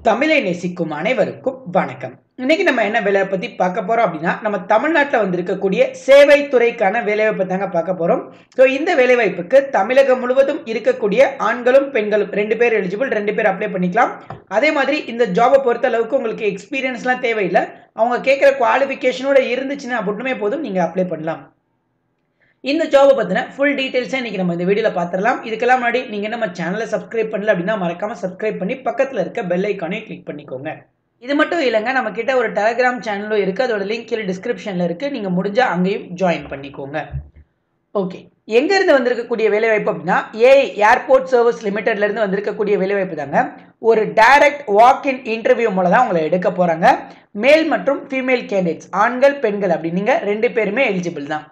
தமிழை நேசிக்கும் அனைவருக்கும் வணக்கம் இன்னைக்கு நம்ம என்ன வேலையை பத்தி பார்க்க போறோம் அப்படின்னா நம்ம தமிழ்நாட்டில் வந்திருக்கக்கூடிய சேவை துறைக்கான வேலைவாய்ப்பு தாங்க பார்க்க போறோம் ஸோ இந்த வேலைவாய்ப்புக்கு தமிழகம் முழுவதும் இருக்கக்கூடிய ஆண்களும் பெண்களும் ரெண்டு பேர் எலிஜிபிள் ரெண்டு பேர் அப்ளை பண்ணிக்கலாம் அதே மாதிரி இந்த ஜாபை பொறுத்த அளவுக்கு உங்களுக்கு எக்ஸ்பீரியன்ஸ்லாம் தேவையில்லை அவங்க கேட்குற குவாலிஃபிகேஷனோட இருந்துச்சுன்னா மட்டுமே போதும் நீங்கள் அப்ளை பண்ணலாம் இந்த ஜாபை பற்றின ஃபுல் டீட்டெயில்ஸை இன்றைக்கி நம்ம இந்த வீடியோவில் பார்த்துடலாம் இதுக்கெல்லாம் முன்னாடி நீங்கள் நம்ம சேனலை சப்ஸ்கிரைப் பண்ணல அப்படின்னா மறக்காமல் சப்ஸ்கிரைப் பண்ணி பக்கத்தில் இருக்க பெல் ஐக்கானையும் கிளிக் பண்ணிக்கோங்க இது மட்டும் இல்லைங்க நம்ம கிட்ட ஒரு டெலகிராம் சேனலும் இருக்குது அதோட லிங்க் கீழே டிஸ்கிரிப்ஷனில் இருக்குது நீங்கள் முடிஞ்சால் அங்கேயும் ஜாயின் பண்ணிக்கோங்க ஓகே எங்கேருந்து வந்திருக்கக்கூடிய வேலைவாய்ப்பு அப்படின்னா ஏஐ ஏர்போர்ட் சர்வீஸ் லிமிடெட்லேருந்து வந்திருக்கக்கூடிய வேலைவாய்ப்பு தாங்க ஒரு டைரக்ட் வாக் இன் இன்டர்வியூ மூலம் தான் உங்களை எடுக்க போகிறாங்க மேல் மற்றும் ஃபீமேல் கேண்டிடேட்ஸ் ஆண்கள் பெண்கள் அப்படி நீங்கள் ரெண்டு பேருமே எலிஜிபிள் தான்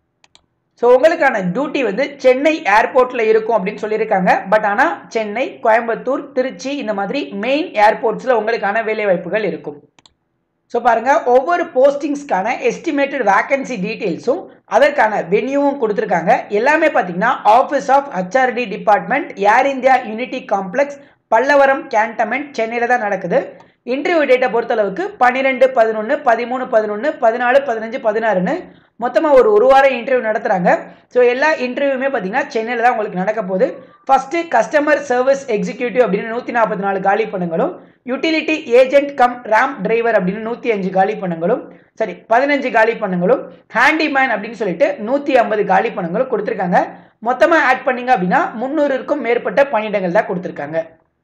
ஸோ உங்களுக்கான டியூட்டி வந்து சென்னை ஏர்போர்ட்டில் இருக்கும் அப்படின்னு சொல்லியிருக்காங்க பட் ஆனால் சென்னை கோயம்புத்தூர் திருச்சி இந்த மாதிரி மெயின் ஏர்போர்ட்ஸில் உங்களுக்கான வேலைவாய்ப்புகள் இருக்கும் ஸோ பாருங்கள் ஒவ்வொரு போஸ்டிங்ஸ்க்கான எஸ்டிமேட்டட் வேக்கன்சி டீட்டெயில்ஸும் அதற்கான வென்யூவும் கொடுத்துருக்காங்க எல்லாமே பார்த்தீங்கன்னா office of HRD department Air India unity complex Pallavaram cantonment சென்னையில் தான் நடக்குது இன்டர்வியூ டேட்டை பொறுத்தளவுக்கு பன்னிரெண்டு பதினொன்று பதிமூணு பதினொன்று பதினாலு பதினஞ்சு பதினாறுன்னு மொத்தமாக ஒரு ஒரு வாரம் இன்டர்வியூ நடத்துகிறாங்க ஸோ எல்லா இன்டர்வியூமே பார்த்தீங்கன்னா சென்னையில் தான் உங்களுக்கு நடக்க போகுது ஃபஸ்ட்டு கஸ்டமர் சர்வீஸ் எக்ஸிக்யூட்டிவ் அப்படின்னு நூற்றி நாற்பத்தி நாலு காலி பண்ணுங்களும் utility agent cum ramp driver அப்படின்னு நூற்றி அஞ்சு காலி பண்ணுங்களும் சரி பதினஞ்சு காலி பண்ணுங்களும் ஹேண்டிமேன் அப்படின்னு சொல்லிட்டு நூற்றி ஐம்பது காலி பண்ணுங்களும் கொடுத்துருக்காங்க மொத்தமாக ஆட் பண்ணிங்க அப்படின்னா முந்நூறுக்கும் மேற்பட்ட பணியிடங்கள் தான் கொடுத்துருக்காங்க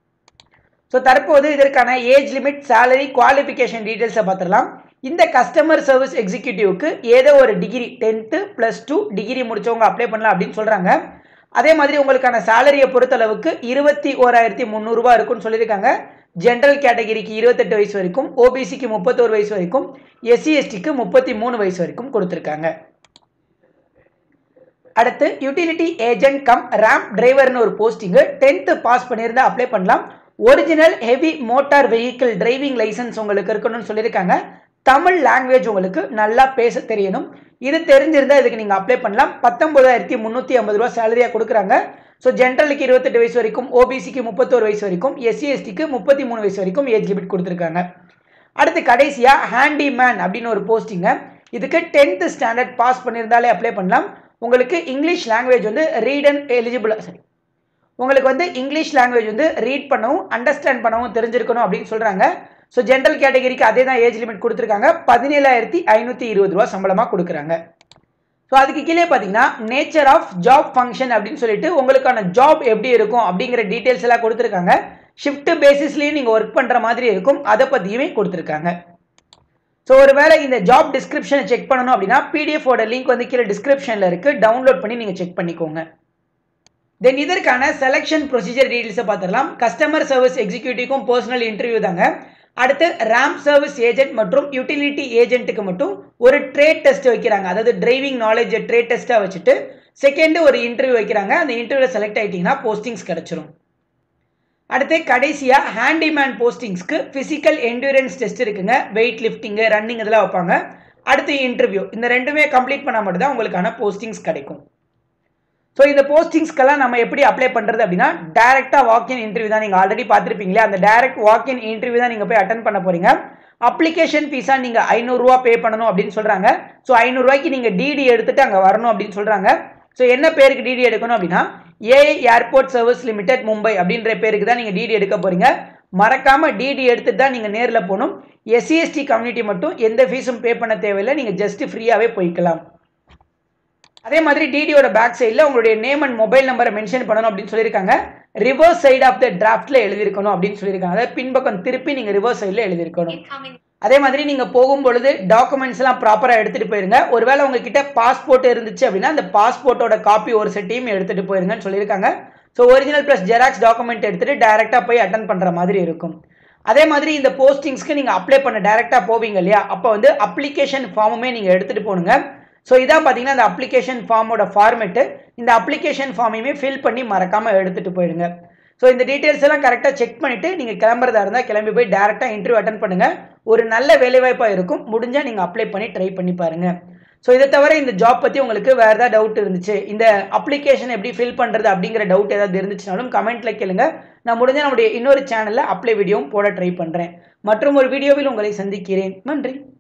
ஸோ தற்போது இதற்கான ஏஜ் லிமிட் சேலரி குவாலிஃபிகேஷன் டீட்டெயில்ஸை பார்த்துடலாம் இந்த கஸ்டமர் சர்வீஸ் எக்ஸிக்யூட்டிவ்க்கு ஏதோ ஒரு degree tenth plus two degree முடிச்சவங்க அப்ளை பண்ணலாம் அப்படின்னு சொல்கிறாங்க அதே மாதிரி உங்களுக்கான சேலரியை பொறுத்தளவுக்கு இருபத்தி ஓராயிரத்தி முந்நூறுரூவா இருக்குன்னு சொல்லியிருக்காங்க ஜென்ரல் கேட்டகிரிக்கு இருபத்தெட்டு வயசு வரைக்கும் ஓபிசிக்கு முப்பத்தோரு வயசு வரைக்கும் எஸ்சி எஸ்டிக்கு முப்பத்தி மூணு வயசு வரைக்கும் கொடுத்துருக்காங்க அடுத்து யூட்டிலிட்டி ஏஜென்ட் கம் ரேம் டிரைவர்னு ஒரு போஸ்டிங்கு டென்த்து பாஸ் பண்ணியிருந்தா அப்ளை பண்ணலாம் original heavy motor vehicle driving licence உங்களுக்கு இருக்கணும்னு சொல்லியிருக்காங்க தமிழ் லாங்குவேஜ் உங்களுக்கு நல்லா பேச தெரியணும் இது தெரிஞ்சிருந்தால் இதுக்கு நீங்கள் அப்ளை பண்ணலாம் பத்தொம்பதாயிரத்தி முந்நூற்றி ஐம்பது ரூபா சேலரியாக கொடுக்குறாங்க ஸோ ஜென்ரலுக்கு இருபத்தெட்டு வயசு வரைக்கும் ஓபிசிக்கு முப்பத்தோரு வயசு வரைக்கும் எஸ்சி எஸ்டிக்கு முப்பத்தி மூணு வயசு வரைக்கும் ஏஜ் லிமிட் கொடுத்துருக்காங்க அடுத்து கடைசியாக ஹேண்டிமேன் அப்படின்னு ஒரு போஸ்டிங்க இதுக்கு டென்த்து ஸ்டாண்டர்ட் பாஸ் பண்ணியிருந்தாலே அப்ளை பண்ணலாம் உங்களுக்கு இங்கிலீஷ் லாங்குவேஜ் வந்து ரீட் அண்ட் எலிஜிபிள் சரி உங்களுக்கு வந்து இங்கிலீஷ் லாங்குவேஜ் வந்து ரீட் பண்ணவும் அண்டர்ஸ்டாண்ட் பண்ணவும் தெரிஞ்சிருக்கணும் அப்படின்னு சொல்கிறாங்க ஸோ ஜென்ரல் கேட்டகரிக்கு அதே தான் ஏஜ் லிமிட் கொடுத்துருக்காங்க பதினேழாயிரத்தி ஐநூற்றி இருபது ரூபா சம்பளமாக கொடுக்குறாங்க ஸோ அதுக்கு கீழே பார்த்தீங்கன்னா நேச்சர் ஆஃப் ஜாப் ஃபங்க்ஷன் அப்படின்னு சொல்லிட்டு உங்களுக்கான ஜாப் எப்படி இருக்கும் அப்படிங்கிற டீட்டெயில்ஸ் எல்லாம் கொடுத்துருக்காங்க ஷிஃப்ட் பேசிஸ்லேயும் நீங்கள் ஒர்க் பண்ணுற மாதிரி இருக்கும் அதை பற்றியுமே கொடுத்துருக்காங்க ஸோ ஒருவேளை இந்த ஜாப் டிஸ்கிரிப்ஷனை செக் பண்ணணும் அப்படின்னா பிடிஎஃபோட லிங்க் வந்து கீழே டிஸ்கிரிப்ஷனில் இருக்குது டவுன்லோட் பண்ணி நீங்கள் செக் பண்ணிக்கோங்க தென் இதற்கான செலெக்ஷன் ப்ரொசீஜர் டீட்டெயில்ஸை பார்த்துடலாம் கஸ்டமர் சர்வீஸ் எக்ஸிக்யூட்டிவ்க்கும் பர்சனல் இன்டர்வியூ தாங்க அடுத்து ரேம் சர்வீஸ் ஏஜென்ட் மற்றும் யூட்டிலிட்டி ஏஜென்ட்டுக்கு மட்டும் ஒரு ட்ரேட் டெஸ்ட் வைக்கிறாங்க அதாவது டிரைவிங் நாலேஜ் ட்ரேட் டெஸ்ட்டாக வச்சுட்டு செகண்டு ஒரு இன்டர்வியூ வைக்கிறாங்க அந்த இன்டர்வியூவில் செலக்ட் ஆகிட்டிங்கன்னா போஸ்டிங்ஸ் கிடச்சிரும் அடுத்து கடைசியாக ஹேண்டிமேன் போஸ்டிங்ஸ்க்கு ஃபிசிக்கல் என்டூரன்ஸ் டெஸ்ட் இருக்குங்க வெயிட் லிஃப்டிங்கு ரன்னிங் இதெல்லாம் வைப்பாங்க அடுத்து இன்டர்வியூ இந்த ரெண்டுமே கம்ப்ளீட் பண்ணால் மட்டும்தான் உங்களுக்கான போஸ்டிங்ஸ் கிடைக்கும் ஸோ இந்த போஸ்டிங்ஸ்க்கெல்லாம் நம்ம எப்படி அப்ளை பண்ணுறது அப்படின்னா டேரெக்டாக வாக்இன் இன்டர்வியூ தான் நீங்கள் ஆல்ரெடி பார்த்துருப்பீங்களே அந்த டேரக்ட் வாக்இன் இன்டர்வியூ தான் நீங்கள் போய் அட்டன் பண்ண போகிறீங்க அப்ளிகேஷன் ஃபீஸாக நீங்கள் ஐநூறுரூவா பே பண்ணணும் அப்படின்னு சொல்கிறாங்க ஸோ ஐநூறுரூவாய்க்கு நீங்கள் டிடி எடுத்துகிட்டு அங்கே வரணும் அப்படின்னு சொல்கிறாங்க ஸோ என்ன பேருக்கு டிடி எடுக்கணும் அப்படின்னா AI airport service limited Mumbai அப்படின்ற பேருக்கு தான் நீங்கள் டிடி எடுக்க போகிறீங்க மறக்காமல் டிடி எடுத்துட்டு தான் நீங்கள் நேரில் போகணும் எஸ்சிஎஸ்டி கம்யூனிட்டி மட்டும் எந்த ஃபீஸும் பே பண்ண தேவையில்லை நீங்கள் ஜஸ்ட் ஃப்ரீயாகவே போய்க்கலாம் அதே மாதிரி டிடியோட பேக் சைடில் உங்களுடைய நேம் அண்ட் மொபைல் நம்பரை மென்ஷன் பண்ணணும் அப்படின்னு சொல்லியிருக்காங்க ரிவர்ஸ் சைடு ஆஃப் த டிராஃப்டில் எழுதியிருக்கணும் அப்படின்னு சொல்லியிருக்காங்க அதாவது பின்பக்கம் திருப்பி நீங்கள் ரிவர்ஸ் சைடில் எழுதியிருக்கணும் அதே மாதிரி நீங்கள் போகும்பொழுது டாக்குமெண்ட்ஸ் எல்லாம் ப்ராப்பராக எடுத்துகிட்டு போயிருங்க ஒருவேளை உங்ககிட்ட பாஸ்போர்ட் இருந்துச்சு அப்படின்னா அந்த பாஸ்போர்ட்டோட காப்பி ஒரு செட்டையும் எடுத்துகிட்டு போயிருங்கன்னு சொல்லியிருக்காங்க so original plus xerox document எடுத்துகிட்டு டேரெக்டாக போய் அட்டன் பண்ணுற மாதிரி இருக்கும் அதே மாதிரி இந்த போஸ்டிங்ஸ்க்கு நீங்கள் அப்ளை பண்ண டேரெக்டாக போவீங்க இல்லையா அப்போ வந்து அப்ளிகேஷன் ஃபார்முமே நீங்கள் எடுத்துகிட்டு போகணுங்க ஸோ இதான் பார்த்தீங்கன்னா இந்த அப்ளிகேஷன் ஃபார்மோட ஃபார்மெட்டு இந்த அப்ளிகேஷன் ஃபார்மையுமே ஃபில் பண்ணி மறக்காமல் எடுத்துகிட்டு போயிடுங்க ஸோ இந்த டீட்டெயில்ஸ் எல்லாம் கரெக்டாக செக் பண்ணிவிட்டு நீங்கள் கிளம்புறதா இருந்தால் கிளம்பி போய் டேரெக்டாக இன்டர்வியூ அட்டன் பண்ணுங்கள் ஒரு நல்ல வேலைவாய்ப்பாக இருக்கும் முடிஞ்சால் நீங்கள் அப்ளை பண்ணி ட்ரை பண்ணி பாருங்கள் ஸோ இதை தவிர இந்த ஜாப் பற்றி உங்களுக்கு வேறு ஏதாவது டவுட் இருந்துச்சு இந்த அப்ளிகேஷன் எப்படி ஃபில் பண்ணுறது அப்படிங்கிற டவுட் ஏதாவது இருந்துச்சுனாலும் கமெண்ட்டில் கேளுங்க நான் முடிஞ்ச நம்முடைய இன்னொரு சேனலில் அப்ளை வீடியோவும் போட ட்ரை பண்ணுறேன் மற்றும் ஒரு வீடியோவில் உங்களை சந்திக்கிறேன் நன்றி